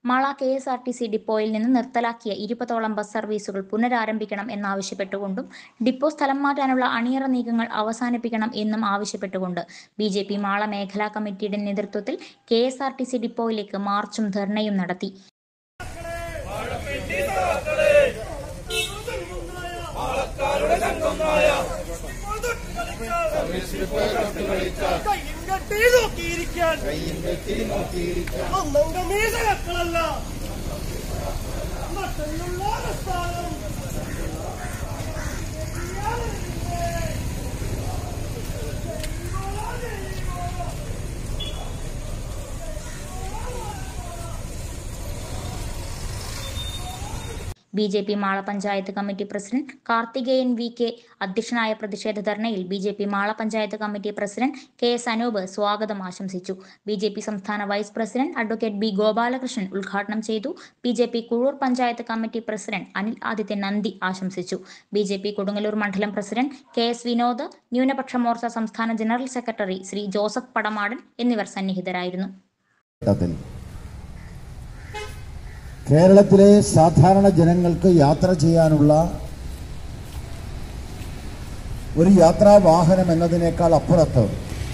Mala K S R T C ഡിപ്പോയിൽ നിന്ന് നിർത്തലാക്കിയ ഇരുപതോളം ബസ് സർവീസുകൾ പുനരാരംഭിക്കണം എന്നാവശ്യപ്പെട്ടുകൊണ്ടും ഡിപ്പോ സ്ഥലം മാറ്റാനുള്ള അണിയറ നീക്കങ്ങൾ അവസാനിപ്പിക്കണം എന്നും ആവശ്യപ്പെട്ടുകൊണ്ട് ബി ജെ പി മാള മേഖലാ കമ്മിറ്റിയുടെ നേതൃത്വത്തിൽ K S R T C ഡിപ്പോയിലേക്ക് മാർച്ചും ധർണയും നടത്തി കൈയും നോക്കിയിരിക്കാൻ ഒന്നും മീസകളല്ല മറ്റുള്ള പ്രസ്ഥാനം B J P Mala panchayat committee president Karthikeyan V K അധ്യക്ഷനായ പ്രതിഷേധ ധർണയിൽ B J P Mala panchayat committee president K S Anoop സ്വാഗതം ആശംസിച്ചു ബി ജെ പി സംസ്ഥാന vice president advocate B Gopalakrishnan ഉദ്ഘാടനം ചെയ്തു B J P Kuzhur panchayat committee president Anil Adithyan നന്ദി ആശംസിച്ചു ബി ജെ പി കൊടുങ്ങല്ലൂർ മണ്ഡലം പ്രസിഡന്റ് കെ എസ് വിനോദ് ന്യൂനപക്ഷ മോർച്ച സംസ്ഥാന ജനറൽ സെക്രട്ടറി ശ്രീ ജോസഫ് പടമാടൻ എന്നിവർ സന്നിഹിതരായിരുന്നു ഘട്ടത്തിൽ കേരളത്തിലെ സാധാരണ ജനങ്ങൾക്ക് യാത്ര ചെയ്യാനുള്ള ഒരു യാത്രാ വാഹനം എന്നതിനേക്കാൾ അപ്പുറത്ത്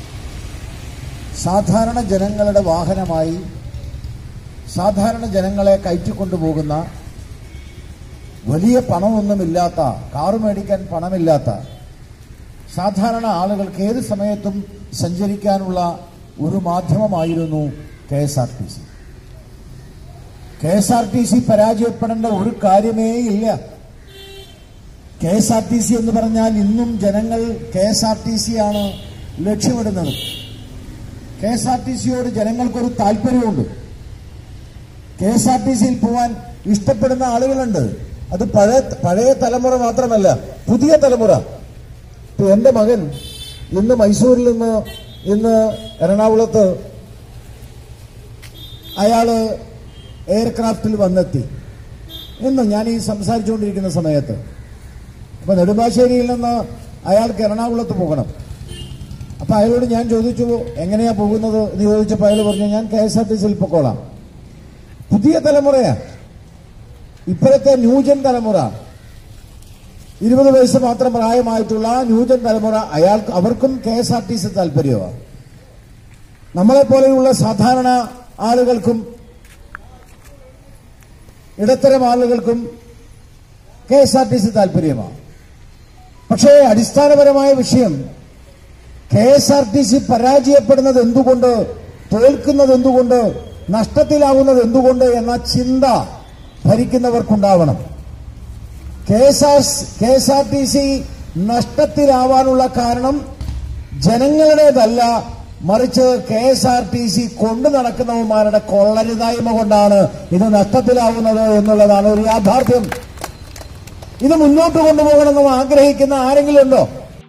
സാധാരണ ജനങ്ങളുടെ വാഹനമായി സാധാരണ ജനങ്ങളെ കയറ്റിക്കൊണ്ടുപോകുന്ന വലിയ പണമൊന്നുമില്ലാത്ത കാറ് മേടിക്കാൻ പണമില്ലാത്ത സാധാരണ ആളുകൾക്ക് ഏത് സമയത്തും സഞ്ചരിക്കാനുള്ള ഒരു മാധ്യമമായിരുന്നു K S R T C K S R T C പരാജയപ്പെടേണ്ട ഒരു കാര്യമേ ഇല്ല K S R T C എന്ന് പറഞ്ഞാൽ ഇന്നും ജനങ്ങൾ K S R T C ആണ് ലക്ഷ്യമിടുന്നത് കെ എസ് ആർ ടി സിയോട് ജനങ്ങൾക്കൊരു താല്പര്യമുണ്ട് കെ എസ് ആർ ടി സിയിൽ പോവാൻ ഇഷ്ടപ്പെടുന്ന ആളുകളുണ്ട് അത് പഴയ പഴയ തലമുറ മാത്രമല്ല പുതിയ തലമുറ ഇപ്പൊ എന്റെ മകൻ ഇന്ന് മൈസൂരിൽ നിന്ന് ഇന്ന് എറണാകുളത്ത് അയാള് എയർക്രാഫ്റ്റിൽ വന്നെത്തി ഇന്ന് ഞാൻ ഈ സംസാരിച്ചുകൊണ്ടിരിക്കുന്ന സമയത്ത് അപ്പൊ നെടുമ്പാശ്ശേരിയിൽ നിന്ന് അയാൾക്ക് എറണാകുളത്ത് പോകണം അപ്പൊ അയാളോട് ഞാൻ ചോദിച്ചു എങ്ങനെയാ പോകുന്നത് എന്ന് ചോദിച്ചപ്പോൾ അയാൾ പറഞ്ഞു ഞാൻ കെ എസ് ആർ ടി സിയിൽ പൊക്കോളാം പുതിയ തലമുറയാ ഇപ്പോഴത്തെ ന്യൂജൻ തലമുറ ഇരുപത് വയസ്സ് മാത്രം പ്രായമായിട്ടുള്ള ന്യൂജൻ തലമുറ അയാൾക്ക് അവർക്കും K S R T C താല്പര്യമാണ് നമ്മളെ പോലെയുള്ള സാധാരണ ആളുകൾക്കും ഇടത്തരം ആളുകൾക്കും K S R T C താല്പര്യമാണ് പക്ഷേ അടിസ്ഥാനപരമായ വിഷയം K S R T C പരാജയപ്പെടുന്നത് എന്തുകൊണ്ട് തോൽക്കുന്നത് എന്തുകൊണ്ട് നഷ്ടത്തിലാവുന്നത് എന്തുകൊണ്ട് എന്ന ചിന്ത ഭരിക്കുന്നവർക്കുണ്ടാവണം K S R K S R T C നഷ്ടത്തിലാവാനുള്ള കാരണം ജനങ്ങളുടേതല്ല മറിച്ച് K S R T C കൊണ്ടു നടക്കുന്നവന്മാരുടെ കൊള്ളരുതായ്മ കൊണ്ടാണ് ഇത് നഷ്ടത്തിലാവുന്നത് എന്നുള്ളതാണ് ഒരു യാഥാർത്ഥ്യം ഇത് മുന്നോട്ട് കൊണ്ടുപോകണമെന്ന് ആഗ്രഹിക്കുന്ന ആരെങ്കിലും ഉണ്ടോ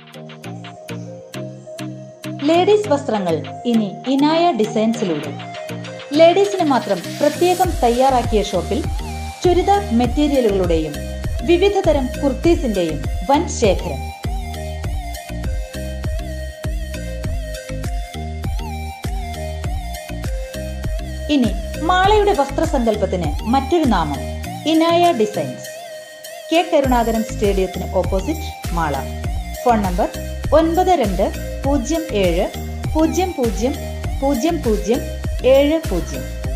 ലേഡീസ് വസ്ത്രങ്ങൾ ഇനി ഇനായ ഡിസൈൻസിലൂടെ ലേഡീസിന് മാത്രം പ്രത്യേകം തയ്യാറാക്കിയ ഷോപ്പിൽ ചുരിദാർ മെറ്റീരിയലുകളുടെയും വിവിധ തരം കുർത്തീസിന്റെയും വൻ ശേഖരം ഇനി മാളയുടെ വസ്ത്രസങ്കല്പത്തിന് മറ്റൊരു നാമം ഇനായ ഡിസൈൻസ് കെ കരുണാകരൻ സ്റ്റേഡിയത്തിന് ഓപ്പോസിറ്റ് മാള ഫോൺ നമ്പർ ഒൻപത് രണ്ട് പൂജ്യം ഏഴ് പൂജ്യം പൂജ്യം പൂജ്യം പൂജ്യം ഏഴ് പൂജ്യം